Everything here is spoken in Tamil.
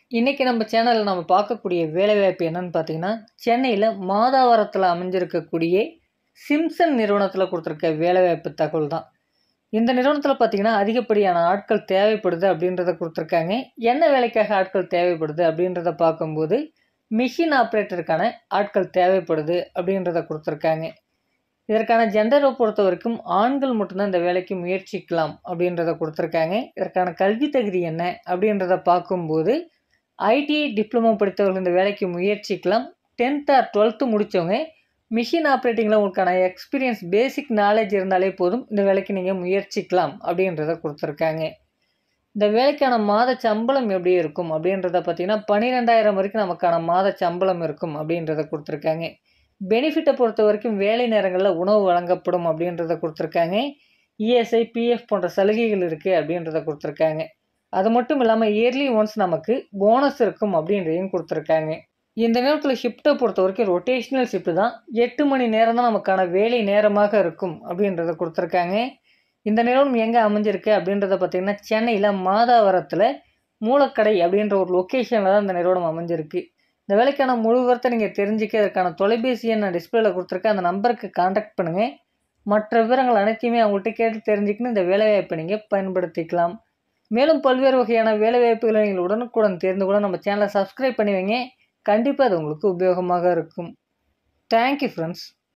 இன்றைக்கி நம்ம சேனலில் நம்ம பார்க்கக்கூடிய வேலைவாய்ப்பு என்னன்னு பார்த்தீங்கன்னா சென்னையில் மாதாவரத்தில் அமைஞ்சிருக்கக்கூடிய சிம்சன் நிறுவனத்தில் கொடுத்துருக்க வேலைவாய்ப்பு தகவல் தான் இந்த நிறுவனத்தில் பார்த்தீங்கன்னா அதிகப்படியான ஆட்கள் தேவைப்படுது அப்படின்றத கொடுத்துருக்காங்க என்ன வேலைக்காக ஆட்கள் தேவைப்படுது அப்படின்றத பார்க்கும்போது மிஷின் ஆப்ரேட்டருக்கான ஆட்கள் தேவைப்படுது அப்படின்றத கொடுத்துருக்காங்க இதற்கான ஜெண்டரை பொறுத்த வரைக்கும் ஆண்கள் மட்டும்தான் இந்த வேலைக்கு முயற்சிக்கலாம் அப்படின்றத கொடுத்துருக்காங்க இதற்கான கல்வி தகுதி என்ன அப்படின்றத பார்க்கும்போது ஐடிஐ டிப்ளமோ படித்தவர்கள் இந்த வேலைக்கு முயற்சிக்கலாம் டென்த் ஆர் டுவெல்த்து முடித்தவங்க மிஷின் ஆப்ரேட்டிங்கில் உங்களுக்கான எக்ஸ்பீரியன்ஸ் பேசிக் நாலேஜ் இருந்தாலே போதும் இந்த வேலைக்கு நீங்கள் முயற்சிக்கலாம் அப்படின்றத கொடுத்துருக்காங்க இந்த வேலைக்கான மாத சம்பளம் எப்படி இருக்கும் அப்படின்றத பார்த்தீங்கன்னா பன்னிரெண்டாயிரம் வரைக்கும் நமக்கான மாத சம்பளம் இருக்கும் அப்படின்றத கொடுத்துருக்காங்க பெனிஃபிட்டை பொறுத்த வரைக்கும் வேலை நேரங்களில் உணவு வழங்கப்படும் அப்படின்றத கொடுத்துருக்காங்க இஎஸ்ஐ பிஎஃப் போன்ற சலுகைகள் இருக்குது அப்படின்றத கொடுத்துருக்காங்க அது மட்டும் இல்லாமல் இயர்லி ஒன்ஸ் நமக்கு போனஸ் இருக்கும் அப்படின்றதையும் கொடுத்துருக்காங்க இந்த நேரத்தில் ஷிஃப்ட்டை பொறுத்த வரைக்கும் ரொட்டேஷ்னல் ஷிஃப்ட் தான் எட்டு மணி நேரம் தான் நமக்கான வேலை நேரமாக இருக்கும் அப்படின்றத கொடுத்துருக்காங்க இந்த நிறுவனம் எங்கே அமைஞ்சிருக்கு அப்படின்றத பார்த்திங்கன்னா சென்னையில் மாதாவரத்தில் மூலக்கடை அப்படின்ற ஒரு லொக்கேஷனில் தான் இந்த நிறுவனம் அமைஞ்சிருக்கு இந்த வேலைக்கான முழு விவரத்தை நீங்கள் தெரிஞ்சுக்க அதற்கான தொலைபேசி எண் நான் டிஸ்பிளேல கொடுத்துருக்கேன் அந்த நம்பருக்கு காண்டாக்ட் பண்ணுங்கள் மற்ற விவரங்கள் அனைத்தையுமே அவங்கள்ட்ட கேட்டு தெரிஞ்சுக்கணும் இந்த வேலைவாய்ப்பை நீங்கள் பயன்படுத்திக்கலாம் மேலும் பல்வேறு வகையான வேலைவாய்ப்புகளை நீங்கள் உடனுக்குடன் தெரிந்து கூட நம்ம சேனலை சப்ஸ்கிரைப் பண்ணி வைங்க கண்டிப்பாக அது உங்களுக்கு உபயோகமாக இருக்கும் தேங்க்யூ ஃப்ரெண்ட்ஸ்